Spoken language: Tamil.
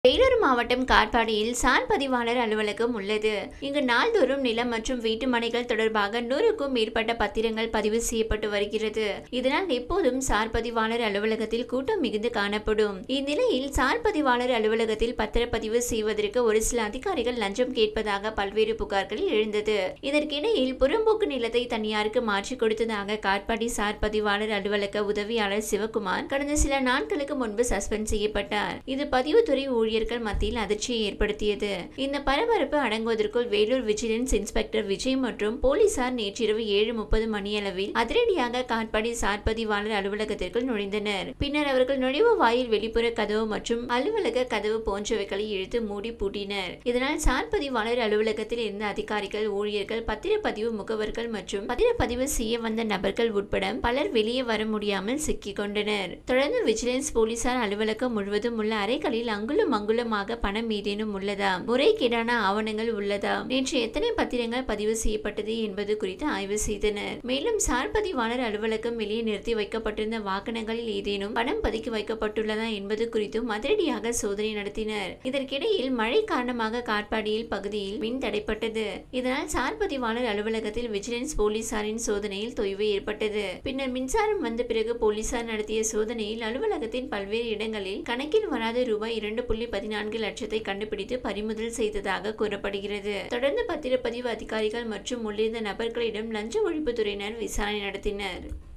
வேலூர் மாவட்டம் காட்பாடியில் சார் பதிவாளர் அலுவலகம் உள்ளது இங்கு நாள்தோறும் நிலம் மற்றும் வீட்டு மனைகள் தொடர்பாக நூறுக்கும் மேற்பட்ட பத்திரங்கள் பதிவு செய்யப்பட்டு வருகிறது இதனால் எப்போதும் சார் பதிவாளர் அலுவலகத்தில் கூட்டம் மிகுந்து காணப்படும் இந்நிலையில் சார் பதிவாளர் அலுவலகத்தில் பத்திரப்பதிவு செய்வதற்கு ஒரு சில அதிகாரிகள் லஞ்சம் கேட்பதாக பல்வேறு புகார்கள் எழுந்தது இதற்கிடையில் புறம்போக்கு நிலத்தை தனியாருக்கு மாற்றி கொடுத்ததாக காட்பாடி சார் பதிவாளர் அலுவலக உதவியாளர் சிவகுமார் கடந்த சில நாட்களுக்கு முன்பு சஸ்பெண்ட் செய்யப்பட்டார் இது பதிவுத்துறை ஊழியர்கள் மத்தியில் அதிர்ச்சியை ஏற்படுத்தியது இந்த பரபரப்பு அடங்குவதற்குள் வேலூர் விஜிலன்ஸ் இன்ஸ்பெக்டர் விஜய் மற்றும் போலீசார் நேற்றிரவு ஏழு முப்பது மணியளவில் அதிரடியாக காட்பாடி சார் பதிவாளர் அலுவலகத்திற்குள் நுழைந்தனர் பின்னர் அவர்கள் நுழைவு வாயில் வெளிப்புற கதவு மற்றும் அலுவலக கதவு போன்றவைகளை இழுத்து மூடி பூட்டினர் இதனால் சார் பதிவாளர் அலுவலகத்தில் இருந்த அதிகாரிகள் ஊழியர்கள் பத்திரப்பதிவு முகவர்கள் மற்றும் பத்திரப்பதிவு செய்ய வந்த நபர்கள் உட்பட பலர் வெளியே வர முடியாமல் சிக்கிக் கொண்டனர் தொடர்ந்து விஜிலன்ஸ் போலீசார் அலுவலகம் முழுவதும் உள்ள அறைகளில் அங்குலம் அங்குலமாக பணம் ஏதேனும் உள்ளதா முறைகேடான ஆவணங்கள் உள்ளதா நேற்று எத்தனை பத்திரங்கள் பதிவு செய்யப்பட்டது என்பது குறித்து ஆய்வு செய்தனர் மேலும் சார் பதிவாளர் அலுவலகம் வெளியே நிறுத்தி வைக்கப்பட்டிருந்த வாகனங்களில் ஏதேனும் பணம் பதுக்கி வைக்கப்பட்டுள்ளதா என்பது குறித்தும் அதிரடியாக சோதனை நடத்தினர் இதற்கிடையில் மழை காரணமாக காட்பாடியில் பகுதியில் மின் தடைப்பட்டது இதனால் சார் பதிவாளர் அலுவலகத்தில் விஜிலன்ஸ் போலீசாரின் சோதனையில் தொய்வு ஏற்பட்டது பின்னர் மின்சாரம் வந்த பிறகு போலீசார் நடத்திய சோதனையில் அலுவலகத்தின் பல்வேறு இடங்களில் கணக்கில் வராத ரூபாய் இரண்டு புள்ளி பதினான்கு லட்சத்தை கண்டுபிடித்து பறிமுதல் செய்ததாக கூறப்படுகிறது தொடர்ந்து பத்திரப்பதிவு அதிகாரிகள் மற்றும் உள்ளிருந்த நபர்களிடம் லஞ்ச ஒழிப்புத்துறையினர் விசாரணை நடத்தினர்